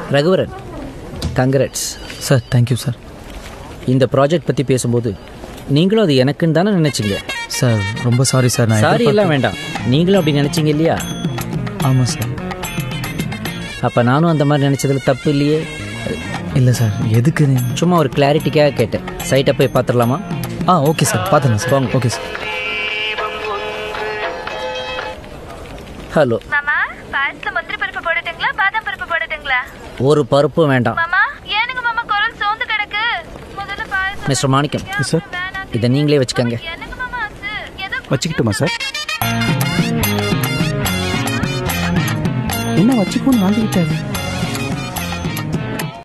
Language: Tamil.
Raghuvaran congrats sir thank you sir இந்த ப்ராஜெக்ட் பற்றி பேசும்போது நீங்களும் அது எனக்குன்னு தானே நினச்சிங்க சார் ரொம்ப சாரி சார் நான் சாரி எல்லாம் வேண்டாம் நீங்களும் அப்படி நினச்சிங்க இல்லையா ஆமாம் சார் அப்போ நானும் அந்த மாதிரி நினச்சதுல தப்பு இல்லையே இல்லை சார் எதுக்கு நீ- சும்மா ஒரு கிளாரிட்டிக்காக கேட்டேன் சைட்டை போய் பார்த்துடலாமா ஆ ஓகே சார் பார்த்துலாம் சார் போங்க. ஓகே சார் ஹலோ மாமா பாயசத்துல முந்திரி பருப்பு போடட்டுங்களா பாதாம் பருப்பு போடட்டுங்களா ஒரு பருப்பும் வேண்டாம் மாமா ஏனுங்க மாமா குரல் சோர்ந்து கிடக்கு முதல்ல பாயசம் மிஸ்டர் மாணிக்கம் சார் வேணாம் இதை நீங்களே வச்சுக்கோங்க என்னங்க மாமா ஆச்சு ஏதோ வச்சுக்கிட்டுமா சார் என்ன வச்சுக்கோன்னு வாங்கிக்கிட்டாரு